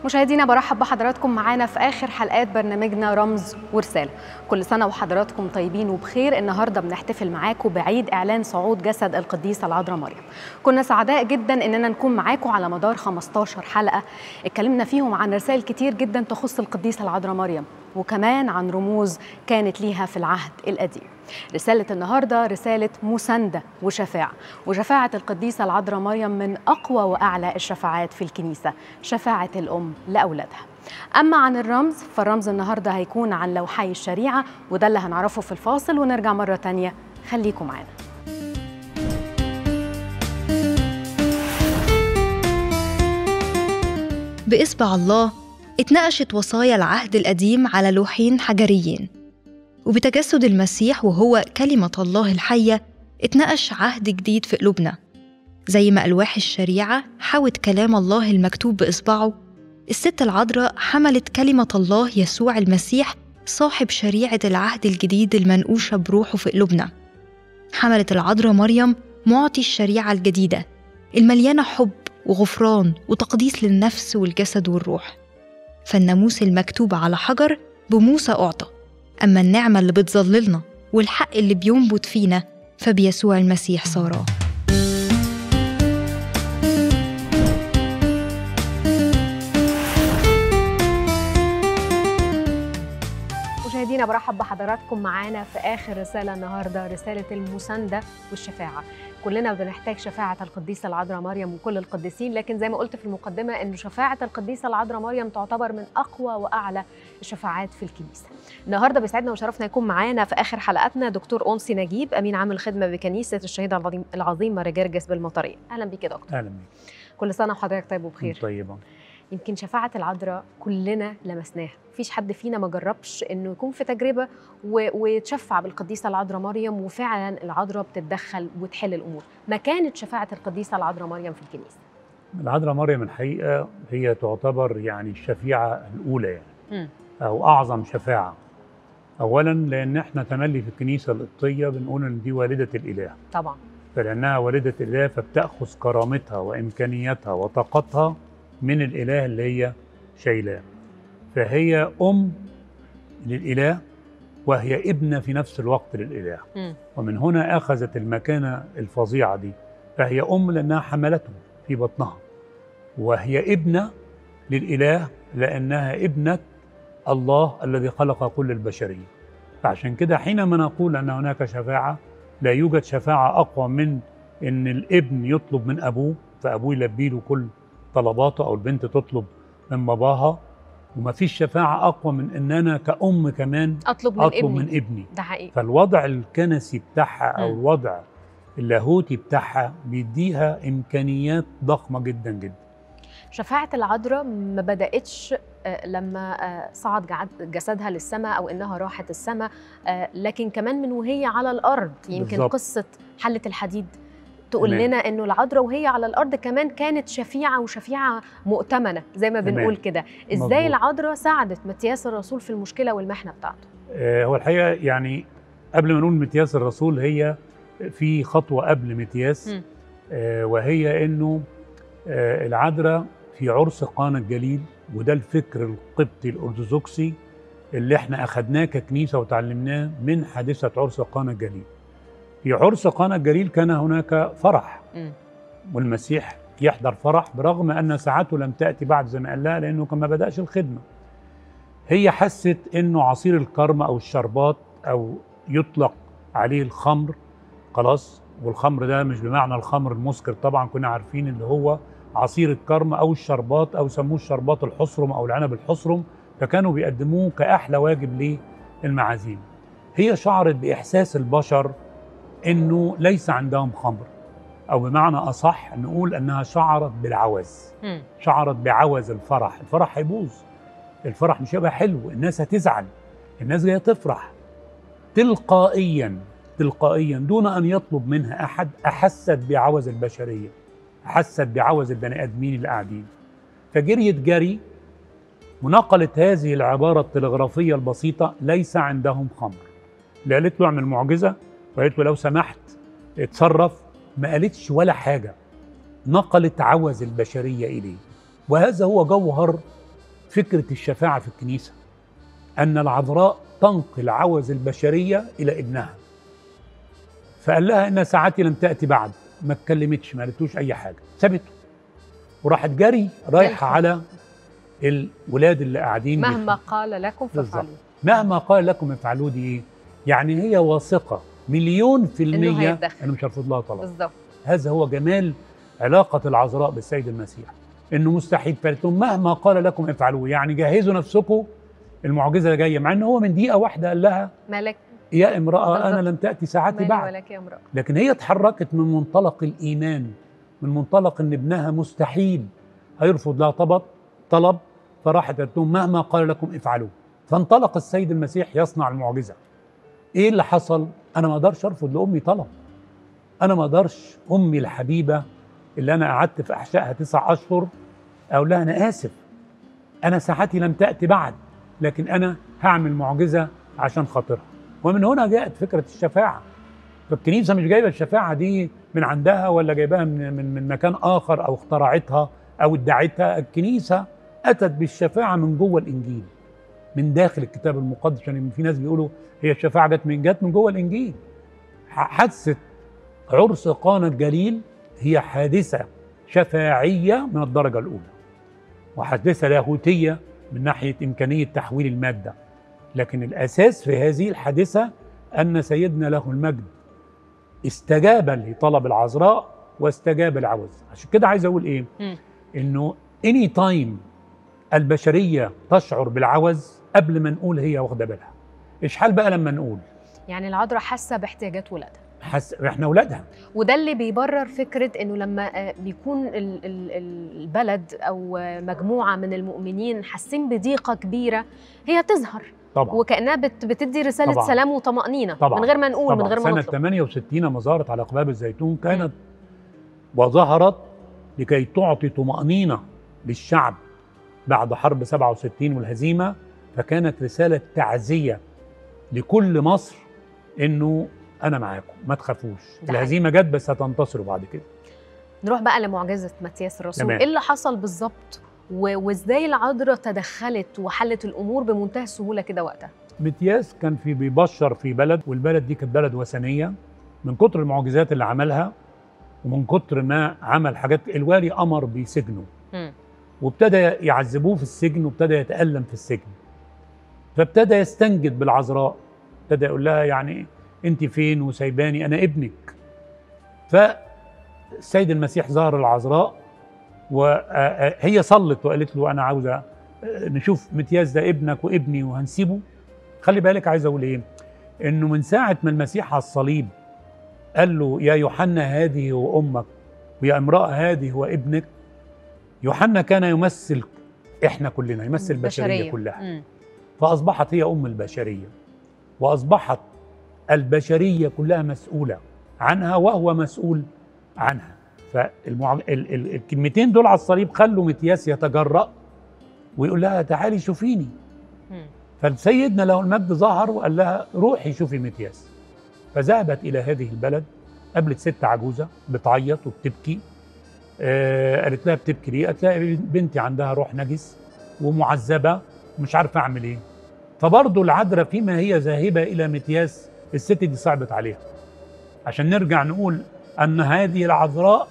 مشاهدينا برحب بحضراتكم معانا في اخر حلقات برنامجنا رمز ورساله كل سنه وحضراتكم طيبين وبخير النهارده بنحتفل معاكم بعيد اعلان صعود جسد القديسه العذراء مريم كنا سعداء جدا اننا نكون معاكم على مدار 15 حلقه اتكلمنا فيهم عن رسائل كتير جدا تخص القديسه العذراء مريم وكمان عن رموز كانت ليها في العهد القديم رسالة النهاردة رسالة مساندة وشفاعة وشفاعة القديسة العذراء مريم من أقوى وأعلى الشفاعات في الكنيسة شفاعة الأم لأولادها أما عن الرمز فالرمز النهاردة هيكون عن لوحي الشريعة وده اللي هنعرفه في الفاصل ونرجع مرة تانية خليكم معانا بإصبع الله اتناقشت وصايا العهد القديم على لوحين حجريين وبتجسد المسيح وهو كلمة الله الحية اتناقش عهد جديد في قلوبنا زي ما ألواح الشريعة حوت كلام الله المكتوب بإصبعه الست العذراء حملت كلمة الله يسوع المسيح صاحب شريعة العهد الجديد المنقوشة بروحه في قلوبنا حملت العذراء مريم معطي الشريعة الجديدة المليانة حب وغفران وتقديس للنفس والجسد والروح فالناموس المكتوب على حجر بموسى أعطى أما النعمة اللي بتظللنا والحق اللي بينبت فينا فبيسوع المسيح صار مشاهدينا برحب بحضراتكم معانا في اخر رساله النهارده رساله المسانده والشفاعه كلنا بنحتاج شفاعه القديسه العذراء مريم وكل القديسين لكن زي ما قلت في المقدمه ان شفاعه القديسه العذراء مريم تعتبر من اقوى واعلى الشفاعات في الكنيسه النهارده بيسعدنا وشرفنا يكون معانا في اخر حلقاتنا دكتور انسي نجيب امين عام الخدمه بكنيسه الشهيد العظيم العظيم ماري جرجس بالمطريه اهلا بيك يا دكتور اهلا بيك كل سنه وحضرتك طيب وبخير طيبه يمكن شفاعة العذراء كلنا لمسناها مفيش حد فينا ما جربش انه يكون في تجربة و... ويتشفع بالقديسة العذراء مريم وفعلا العذراء بتتدخل وتحل الأمور ما كانت شفاعة القديسة العذراء مريم في الكنيسة العذراء مريم الحقيقه هي تعتبر يعني الشفيعه الاولى يعني مم. او اعظم شفاعه اولا لان احنا تملي في الكنيسه القبطيه بنقول ان دي والده الاله طبعا فلانها والده الاله فبتاخذ كرامتها وامكانياتها وطاقتها من الاله اللي هي شايلاه فهي ام للاله وهي ابنه في نفس الوقت للاله مم. ومن هنا اخذت المكانه الفظيعه دي فهي ام لانها حملته في بطنها وهي ابنه للاله لانها ابنه الله الذي خلق كل البشريه فعشان كده حينما نقول ان هناك شفاعه لا يوجد شفاعه اقوى من ان الابن يطلب من ابوه فابوه يلبي له كل طلباته او البنت تطلب من باباها وما فيش شفاعه اقوى من ان انا كأم كمان اطلب من اطلب ابني من ابني ده حقيقي فالوضع الكنسي بتاعها او مم. الوضع اللاهوتي بتاعها بيديها امكانيات ضخمه جدا جدا شفاعة العذراء ما بدأتش آه، لما آه، صعد جعد- جسدها للسماء أو إنها راحت السماء آه، لكن كمان من وهي على الأرض يمكن بالظبط. قصة حلة الحديد تقول تمام. لنا إنه العذراء وهي على الأرض كمان كانت شفيعة وشفيعة مؤتمنة زي ما تمام. بنقول كده إزاي مظبوط. العذراء ساعدت متياس الرسول في المشكلة والمحنة بتاعته آه، هو الحقيقه يعني قبل ما نقول متياس الرسول هي في خطوه قبل متياس مم. آه، وهي انه آه، العذراء في عرس قانا الجليل وده الفكر القبطي الارثوذكسي اللي احنا اخذناه ككنيسه وتعلمناه من حادثه عرس قانا الجليل. في عرس قانا الجليل كان هناك فرح مم. والمسيح يحضر فرح برغم ان ساعته لم تاتي بعد زي ما قال لها لانه كان ما بداش الخدمه. هي حست انه عصير الكرم او الشربات او يطلق عليه الخمر خلاص والخمر ده مش بمعنى الخمر المسكر طبعا كنا عارفين اللي هو عصير الكرم او الشربات او سموه الشربات الحصرم او العنب الحصرم فكانوا بيقدموه كاحلى واجب للمعازيم. هي شعرت باحساس البشر انه ليس عندهم خمر او بمعنى اصح نقول انها شعرت بالعوز مم. شعرت بعوز الفرح الفرح هيبوظ الفرح مش هيبقى حلو الناس هتزعل الناس جايه تفرح تلقائيا تلقائيا دون ان يطلب منها احد احست بعوز البشريه احست بعوز البني ادمين اللي قاعدين فجريت جري ونقلت هذه العباره التلغرافيه البسيطه ليس عندهم خمر لا قالت له اعمل معجزه وقالت له لو سمحت اتصرف ما قالتش ولا حاجه نقلت عوز البشريه اليه وهذا هو جوهر فكره الشفاعه في الكنيسه ان العذراء تنقل عوز البشريه الى ابنها فقال لها ان ساعتي لم تاتي بعد ما اتكلمتش ما قالتلوش اي حاجه سابته وراحت جري رايحه على الولاد اللي قاعدين مهما بيخ- قال لكم بالظبط. فافعلوا مهما قال لكم افعلوا دي ايه يعني هي واثقه مليون في إنه المية هيتدخل. انه مش هرفض لها طلب بالظبط هذا هو جمال علاقة العذراء بالسيد المسيح انه مستحيل فقالت لهم مهما قال لكم افعلوه يعني جهزوا نفسكم المعجزة اللي جاية مع ان هو من دقيقة واحدة قال لها مالك يا امرأة انا بالظبط. لم تأتي ساعتي مالي بعد ولك يا امرأة لكن هي اتحركت من منطلق الإيمان من منطلق ان ابنها مستحيل هيرفض لها طلب طلب فراحت قالت لهم مهما قال لكم افعلوه فانطلق السيد المسيح يصنع المعجزة ايه اللي حصل انا ما اقدرش ارفض لامي طلب انا ما اقدرش امي الحبيبه اللي انا قعدت في احشائها تسع اشهر اقول لها انا اسف انا ساعتي لم تاتي بعد لكن انا هعمل معجزه عشان خاطرها ومن هنا جاءت فكره الشفاعه فالكنيسه مش جايبه الشفاعه دي من عندها ولا جايباها من من من مكان اخر او اخترعتها او ادعتها الكنيسه اتت بالشفاعه من جوه الانجيل من داخل الكتاب المقدس يعني في ناس بيقولوا هي الشفاعه جت من جت من جوه الانجيل ح- حادثه عرس قانا الجليل هي حادثه شفاعيه من الدرجه الاولى وحادثه لاهوتيه من ناحيه امكانيه تحويل الماده لكن الاساس في هذه الحادثه ان سيدنا له المجد استجاب لطلب العذراء واستجاب العوز عشان كده عايز اقول ايه مم. انه اني تايم البشريه تشعر بالعوز قبل ما نقول هي واخده بالها اشحال بقى لما نقول يعني العذراء حاسه باحتياجات ولادها حس... احنا اولادها وده اللي بيبرر فكره انه لما آه، بيكون ال- ال- ال- البلد او آه، مجموعه من المؤمنين حاسين بضيقه كبيره هي تظهر طبعا وكانها بت- بتدي رساله طبعاً. سلام وطمانينه طبعاً. من غير ما نقول من طبعا غير ما سنه نطلب 68 ما ظهرت على اقباب الزيتون كانت وظهرت لكي تعطي طمانينه للشعب بعد حرب 67 والهزيمه فكانت رساله تعزيه لكل مصر انه انا معاكم ما تخافوش ده الهزيمه جت بس هتنتصروا بعد كده نروح بقى لمعجزه ماتياس الرسول تمام. ايه اللي حصل بالظبط و- وازاي العذراء تدخلت وحلت الامور بمنتهى السهوله كده وقتها متياس كان في بيبشر في بلد والبلد دي كانت بلد وثنيه من كتر المعجزات اللي عملها ومن كتر ما عمل حاجات الوالي امر بسجنه مم. وابتدى يعذبوه في السجن وابتدى يتالم في السجن فابتدى يستنجد بالعذراء ابتدى يقول لها يعني انت فين وسايباني انا ابنك فالسيد المسيح ظهر العذراء وهي صلت وقالت له انا عاوزه نشوف متياس ده ابنك وابني وهنسيبه خلي بالك عايز اقول ايه انه من ساعه ما المسيح على الصليب قال له يا يوحنا هذه وامك ويا امراه هذه وابنك يوحنا كان يمثل احنا كلنا يمثل البشريه كلها مم. فاصبحت هي ام البشريه واصبحت البشريه كلها مسؤوله عنها وهو مسؤول عنها فالكلمتين دول على الصليب خلوا متياس يتجرأ ويقول لها تعالي شوفيني مم. فسيدنا له المجد ظهر وقال لها روحي شوفي متياس فذهبت الى هذه البلد قابلت ست عجوزه بتعيط وبتبكي آه قالت لها بتبكي ليه؟ قالت لها بنتي عندها روح نجس ومعذبه ومش عارفه اعمل ايه فبرضه العذراء فيما هي ذاهبه الى متياس الست دي صعبت عليها عشان نرجع نقول ان هذه العذراء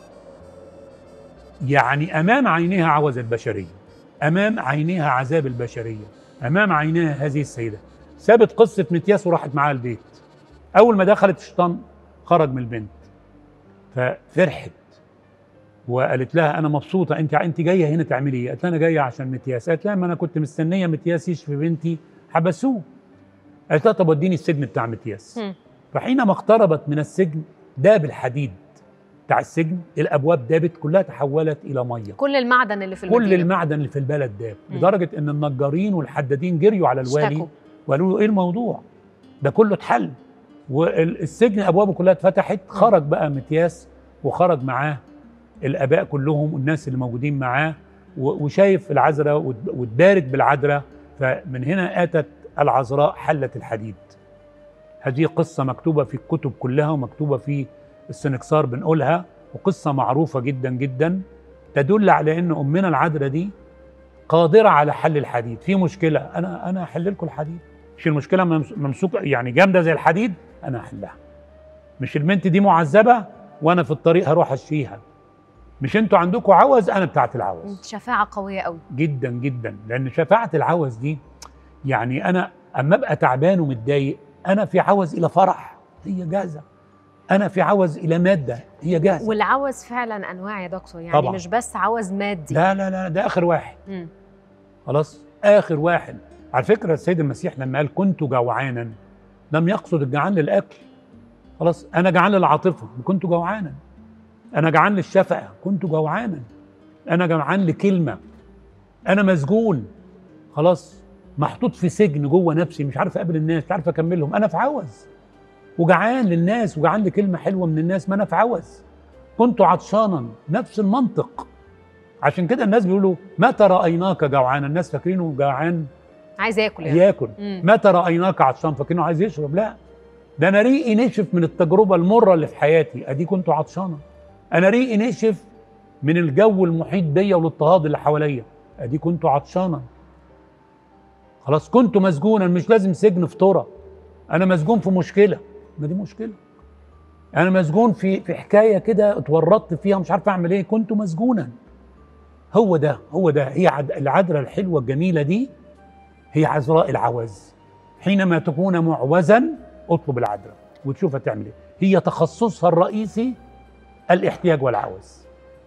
يعني امام عينيها عوز البشريه امام عينيها عذاب البشريه امام عينيها هذه السيده سابت قصه متياس وراحت معاها البيت اول ما دخلت الشيطان خرج من البنت ففرحت وقالت لها انا مبسوطه انت انت جايه هنا تعملي ايه؟ قالت لها انا جايه عشان متياس قالت لها ما انا كنت مستنيه متياس يشفي بنتي حبسوه قالت لها طب وديني السجن بتاع متياس مم. فحينما اقتربت من السجن داب الحديد بتاع السجن الابواب دابت كلها تحولت الى ميه كل المعدن اللي في كل المدينه المعدن اللي في البلد داب مم. لدرجه ان النجارين والحدادين جريوا على الوالي اشتكوا. وقالوا له ايه الموضوع ده كله اتحل والسجن ابوابه كلها اتفتحت خرج بقى متياس وخرج معاه الاباء كلهم والناس اللي موجودين معاه و- وشايف العذراء وت- وتبارك بالعذراء فمن هنا اتت العذراء حلت الحديد هذه قصه مكتوبه في الكتب كلها ومكتوبه في السنكسار بنقولها وقصه معروفه جدا جدا تدل على ان امنا العذراء دي قادره على حل الحديد في مشكله انا انا هحل لكم الحديد مش المشكله ممس- ممسوكه يعني جامده زي الحديد انا هحلها مش البنت دي معذبه وانا في الطريق هروح اشفيها مش انتوا عندكم عوز انا بتاعت العوز شفاعه قويه قوي جدا جدا لان شفاعه العوز دي يعني انا اما ابقى تعبان ومتضايق انا في عوز الى فرح هي جاهزه انا في عوز الى ماده هي جاهزه والعوز فعلا انواع يا دكتور يعني طبعاً. مش بس عوز مادي لا لا لا ده اخر واحد مم. خلاص اخر واحد على فكره السيد المسيح لما قال كنت جوعانا لم يقصد الجعان للاكل خلاص انا جعان للعاطفه كنت جوعانا انا جعان للشفقه كنت جوعانا انا جوعان لكلمه انا مسجون خلاص محطوط في سجن جوه نفسي مش عارف اقابل الناس مش عارف اكملهم انا في عوز وجعان للناس وجعان لكلمه حلوه من الناس ما انا في عوز كنت عطشانا نفس المنطق عشان كده الناس بيقولوا متى رايناك جوعانا الناس فاكرينه جعان عايز ياكل يعني ياكل مم. متى رايناك عطشان فاكرينه عايز يشرب لا ده انا ريقي نشف من التجربه المره اللي في حياتي ادي كنت عطشانه انا ريقي نشف من الجو المحيط بيا والاضطهاد اللي حواليا ادي كنت عطشانا خلاص كنت مسجونا مش لازم سجن فطوره انا مسجون في مشكله ما دي مشكله انا مسجون في في حكايه كده اتورطت فيها مش عارف اعمل ايه كنت مسجونا هو ده هو ده هي عد- العذراء الحلوه الجميله دي هي عذراء العوز حينما تكون معوزا اطلب العذراء وتشوف هتعمل ايه هي تخصصها الرئيسي الاحتياج والعوز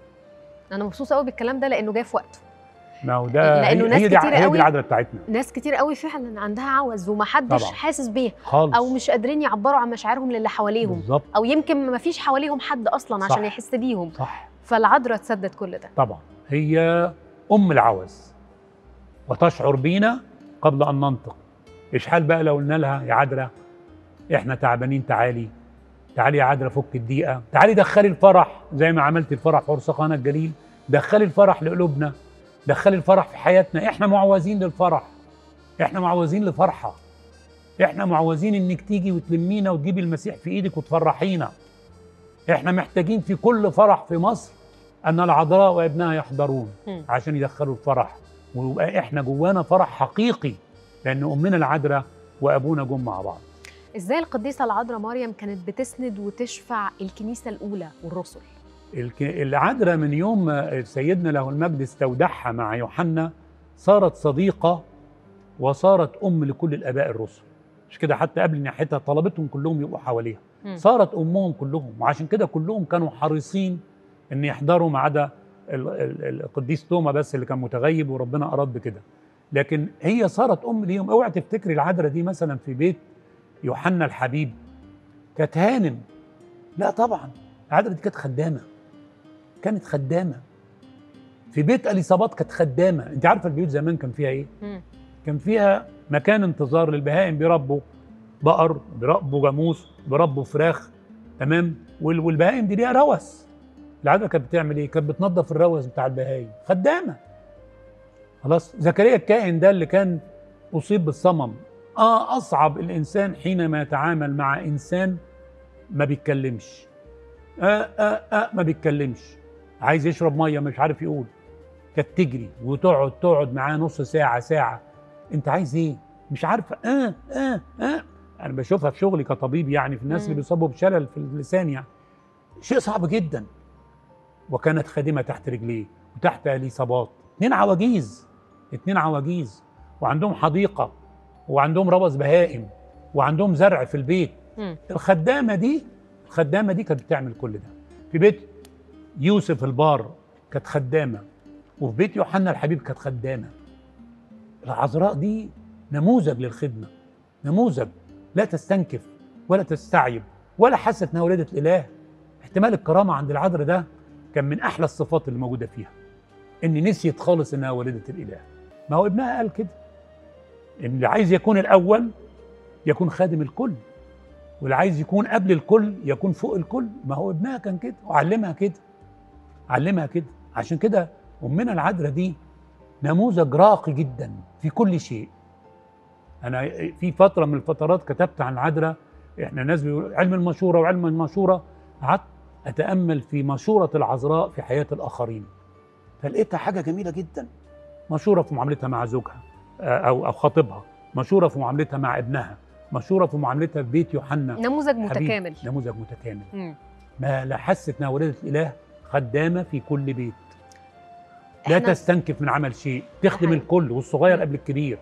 انا مبسوطه قوي بالكلام ده لانه جاي في وقته ما هو ده لأنه هي, ناس هي دي كتير هي قوي دي العذراء بتاعتنا ناس كتير قوي فعلا عندها عوز ومحدش طبعاً. حاسس بيها خالص او مش قادرين يعبروا عن مشاعرهم للي حواليهم بالظبط او يمكن ما فيش حواليهم حد اصلا عشان صح. يحس بيهم صح فالعذراء تسدد كل ده طبعا هي ام العوز وتشعر بينا قبل ان ننطق ايش حال بقى لو قلنا لها يا عذراء احنا تعبانين تعالي تعالي يا عذراء فك الضيقه تعالي دخلي الفرح زي ما عملت الفرح في عرس قانا الجليل دخلي الفرح لقلوبنا دخلي الفرح في حياتنا احنا معوزين للفرح احنا معوزين لفرحه احنا معوزين انك تيجي وتلمينا وتجيبي المسيح في ايدك وتفرحينا احنا محتاجين في كل فرح في مصر ان العذراء وابنها يحضرون مم. عشان يدخلوا الفرح ويبقى احنا جوانا فرح حقيقي لان امنا العذراء وابونا جم مع بعض ازاي القديسه العذراء مريم كانت بتسند وتشفع الكنيسه الاولى والرسل الك- العذراء من يوم ما سيدنا له المجد استودعها مع يوحنا صارت صديقه وصارت ام لكل الاباء الرسل مش كده حتى قبل ناحيتها طلبتهم كلهم يبقوا حواليها مم. صارت امهم كلهم وعشان كده كلهم كانوا حريصين ان يحضروا ما عدا ال- ال- القديس توما بس اللي كان متغيب وربنا اراد بكده لكن هي صارت ام ليهم اوعى تفتكري العذراء دي مثلا في بيت يوحنا الحبيب كانت هانم لا طبعا العذراء دي كانت خدامه كانت خدامه في بيت اليصابات كانت خدامه انت عارفه البيوت زمان كان فيها ايه مم. كان فيها مكان انتظار للبهائم بيربوا بقر بيربوا جاموس بيربوا فراخ تمام وال- والبهائم دي ليها روث العاده كانت بتعمل ايه كانت بتنظف الروث بتاع البهائم خدامه خلاص زكريا الكاهن ده اللي كان اصيب بالصمم اه اصعب الانسان حينما يتعامل مع انسان ما بيتكلمش آه آه آه ما بيتكلمش عايز يشرب ميه مش عارف يقول كانت تجري وتقعد تقعد معاه نص ساعه ساعه انت عايز ايه مش عارفه اه اه اه انا بشوفها في شغلي كطبيب يعني في الناس مم. اللي بيصابوا بشلل في اللسان يعني شيء صعب جدا وكانت خادمه تحت رجليه وتحت اليصابات اتنين عواجيز اتنين عواجيز وعندهم حديقه وعندهم روث بهائم وعندهم زرع في البيت مم. الخدامه دي الخدامه دي كانت بتعمل كل ده في بيت يوسف البار كانت خدامه وفي بيت يوحنا الحبيب كانت خدامه العذراء دي نموذج للخدمه نموذج لا تستنكف ولا تستعيب ولا حست انها ولده الاله احتمال الكرامه عند العذراء ده كان من احلى الصفات اللي موجوده فيها ان نسيت خالص انها والده الاله ما هو ابنها قال كده ان اللي عايز يكون الاول يكون خادم الكل واللي عايز يكون قبل الكل يكون فوق الكل ما هو ابنها كان كده وعلمها كده علمها كده عشان كده امنا العذراء دي نموذج راقي جدا في كل شيء انا في فتره من الفترات كتبت عن العذراء احنا ناس بيقولوا علم المشوره وعلم المشوره قعدت اتامل في مشوره العذراء في حياه الاخرين فلقيتها حاجه جميله جدا مشوره في معاملتها مع زوجها آه، او او خطيبها مشوره في معاملتها مع ابنها مشوره في معاملتها في بيت يوحنا نموذج حبيب. متكامل نموذج متكامل مم. ما لا حست انها ولده الاله خدامه في كل بيت لا إحنا- تستنكف من عمل شيء تخدم حقيقي. الكل والصغير مم. قبل الكبير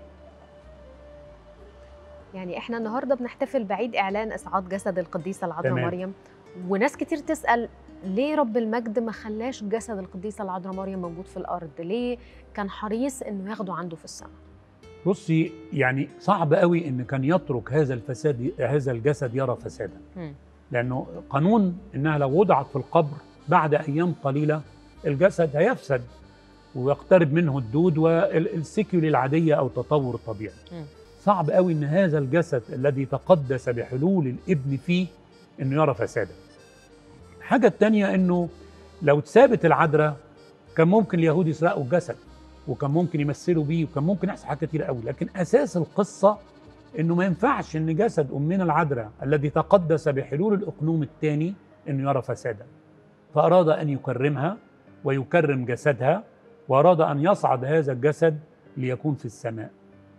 يعني احنا النهارده بنحتفل بعيد اعلان اسعاد جسد القديسه العذراء تمام. مريم وناس كتير تسال ليه رب المجد ما خلاش جسد القديسه العذراء مريم موجود في الارض ليه كان حريص انه ياخده عنده في السماء بصي يعني صعب قوي ان كان يترك هذا الفساد هذا الجسد يرى فسادا مم. لانه قانون انها لو وضعت في القبر بعد ايام قليله الجسد هيفسد ويقترب منه الدود والسكيولي العاديه او التطور الطبيعي مم. صعب قوي ان هذا الجسد الذي تقدس بحلول الابن فيه انه يرى فسادا الحاجه الثانيه انه لو اتثابت العذراء كان ممكن اليهود يسرقوا الجسد وكان ممكن يمثلوا بيه وكان ممكن يحصل حاجات كتير قوي لكن اساس القصه انه ما ينفعش ان جسد امنا العذراء الذي تقدس بحلول الاقنوم الثاني انه يرى فسادا فاراد ان يكرمها ويكرم جسدها واراد ان يصعد هذا الجسد ليكون في السماء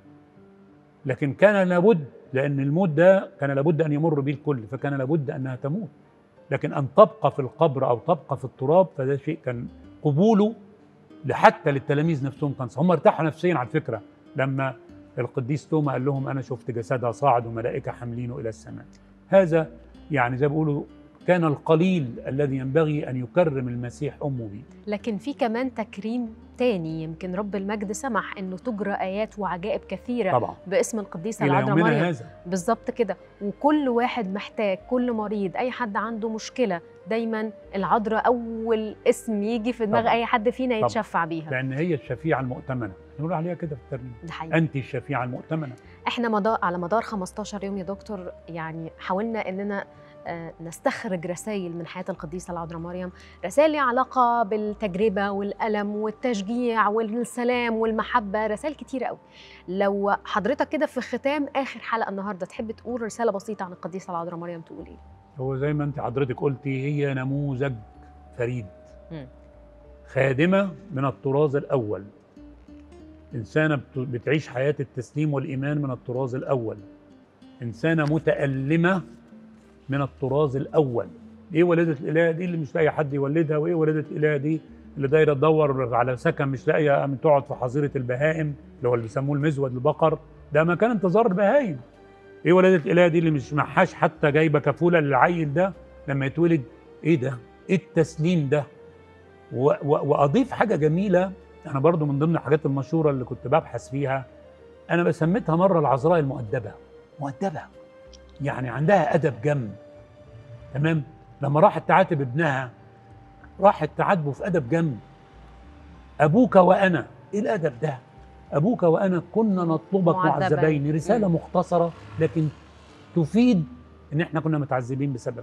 لكن كان لابد لان الموت ده كان لابد ان يمر به الكل فكان لابد انها تموت لكن ان تبقى في القبر او تبقى في التراب فده شيء كان قبوله حتى للتلاميذ نفسهم كان هم ارتاحوا نفسيا على فكره لما القديس توما قال لهم انا شفت جسدها صاعد وملائكه حاملينه الى السماء هذا يعني زي ما بيقولوا كان القليل الذي ينبغي ان يكرم المسيح امه به لكن في كمان تكريم تاني يمكن رب المجد سمح انه تجرى ايات وعجائب كثيره طبعا باسم القديسه الى العذراء يومنا مريم هذا بالظبط كده وكل واحد محتاج كل مريض اي حد عنده مشكله دايما العذراء اول اسم يجي في دماغ طبعاً. اي حد فينا طبعاً. يتشفع بيها لان هي الشفيعه المؤتمنه نقول عليها كده في الترنيم ده حقيقي انت الشفيعه المؤتمنه احنا مدار على مدار 15 يوم يا دكتور يعني حاولنا اننا آه، نستخرج رسائل من حياه القديسه العذراء مريم رسائل ليها علاقه بالتجربه والالم والتشجيع والسلام والمحبه رسائل كتيره قوي لو حضرتك كده في ختام اخر حلقه النهارده تحب تقول رساله بسيطه عن القديسه العذراء مريم تقول ايه هو زي ما انت حضرتك قلتي هي نموذج فريد مم. خادمه من الطراز الاول انسانه بت- بتعيش حياه التسليم والايمان من الطراز الاول انسانه متالمه من الطراز الاول ايه ولده الاله دي اللي مش لاقي حد يولدها وايه ولده الاله دي اللي دايره تدور على سكن مش لاقيه قامت تقعد في حظيره البهائم اللي هو اللي بيسموه المزود البقر ده مكان انتظار البهائم ايه ولده الاله دي اللي مش معهاش حتى جايبه كفوله للعيل ده لما يتولد ايه ده ايه التسليم ده و- و- واضيف حاجه جميله انا برضو من ضمن الحاجات المشهوره اللي كنت ببحث فيها انا بسميتها مره العذراء المؤدبه مؤدبه يعني عندها ادب جم تمام لما راحت تعاتب ابنها راحت تعاتبه في ادب جم ابوك وانا ايه الادب ده ابوك وانا كنا نطلبك معذبين. معذبين رساله مم. مختصره لكن تفيد ان احنا كنا متعذبين بسبب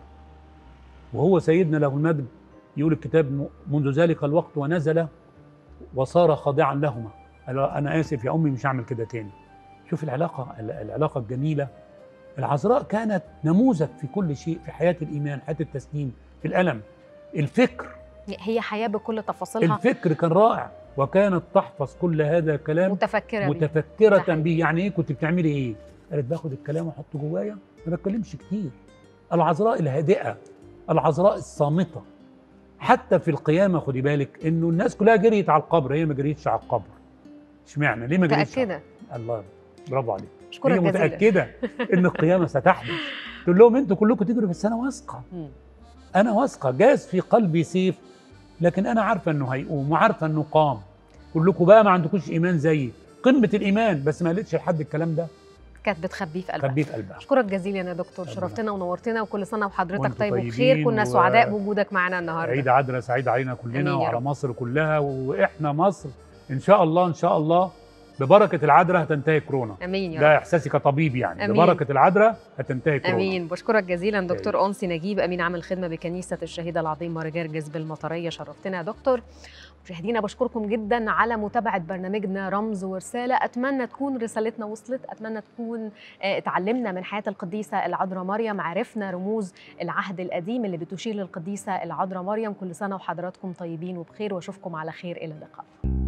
وهو سيدنا له المجد يقول الكتاب م- منذ ذلك الوقت ونزل وصار خاضعا لهما قال له انا اسف يا امي مش هعمل كده تاني شوف العلاقه ال- العلاقه الجميله العذراء كانت نموذج في كل شيء في حياه الايمان حياه التسليم في الالم الفكر هي حياه بكل تفاصيلها الفكر كان رائع وكانت تحفظ كل هذا الكلام متفكره بيه. ده متفكره حقيقي. به يعني ايه كنت بتعملي ايه قالت باخد الكلام واحطه جوايا ما بتكلمش كتير العذراء الهادئه العذراء الصامته حتى في القيامه خدي بالك انه الناس كلها جريت على القبر هي ما جريتش على القبر اشمعنى ليه ما جريتش على- متاكده الله برافو عليك اشكرك هي جزيلا متاكده ان القيامه ستحدث تقول لهم انتوا كلكم تجروا بس انا واثقه مم. انا واثقه جاز في قلبي سيف لكن انا عارفه انه هيقوم وعارفه انه قام كلكم بقى ما عندكوش ايمان زيي قمه الايمان بس ما قالتش لحد الكلام ده كانت بتخبيه في قلبها خبيه في قلبها اشكرك جزيلا يا دكتور ربنا شرفتنا ونورتنا وكل سنه وحضرتك وانتوا طيب طيبين وبخير كنا و- سعداء بوجودك معنا النهارده عيد عدرة سعيد علينا كلنا آمين يا وعلى رب. مصر كلها واحنا مصر ان شاء الله ان شاء الله ببركه العذراء هتنتهي كورونا امين يا رب ده احساسي كطبيب يعني أمين. ببركه العذراء هتنتهي كورونا امين بشكرك جزيلا دكتور انسي نجيب امين عام الخدمه بكنيسه الشهيده العظيمه رجال جذب المطريه شرفتنا يا دكتور مشاهدينا بشكركم جدا على متابعه برنامجنا رمز ورساله اتمنى تكون رسالتنا وصلت اتمنى تكون آه، اتعلمنا من حياه القديسه العذراء مريم عرفنا رموز العهد القديم اللي بتشير للقديسه العذراء مريم كل سنه وحضراتكم طيبين وبخير واشوفكم على خير الى اللقاء